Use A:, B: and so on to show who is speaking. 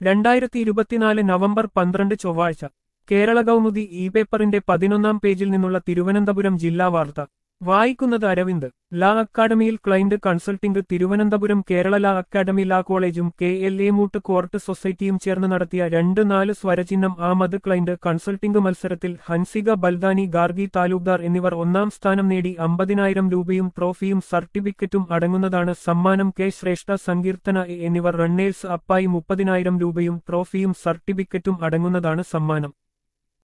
A: രണ്ടായിരത്തി ഇരുപത്തിനാല് നവംബർ പന്ത്രണ്ട് ചൊവ്വാഴ്ച കേരള കൗമുദി ഇ പേപ്പറിന്റെ പതിനൊന്നാം പേജിൽ നിന്നുള്ള തിരുവനന്തപുരം ജില്ലാ വാർത്ത വായിക്കുന്നത് അരവിന്ദ് ലാ അക്കാദമിയിൽ ക്ലൈന്റ് കൺസൾട്ടിംഗ് തിരുവനന്തപുരം കേരള ലാ അക്കാദമി ലാ കോളേജും K L A moot court സൊസൈറ്റിയും ചേർന്ന് നടത്തിയ രണ്ട് നാല് സ്വരചിഹ്നം ആമത് ക്ലൈന്റ് കൺസൾട്ടിംഗ് മത്സരത്തിൽ ഹൻസിക ബൽദാനി ഗാർഗി താലൂക്ദാർ എന്നിവർ ഒന്നാം സ്ഥാനം നേടി അമ്പതിനായിരം രൂപയും ട്രോഫിയും സർട്ടിഫിക്കറ്റും അടങ്ങുന്നതാണ് സമ്മാനം കെ ശ്രേഷ്ഠ സങ്കീർത്തന എ എന്നിവർ റണ്ണേഴ്സ് അപ്പായി മുപ്പതിനായിരം രൂപയും ട്രോഫിയും സർട്ടിഫിക്കറ്റും അടങ്ങുന്നതാണ് സമ്മാനം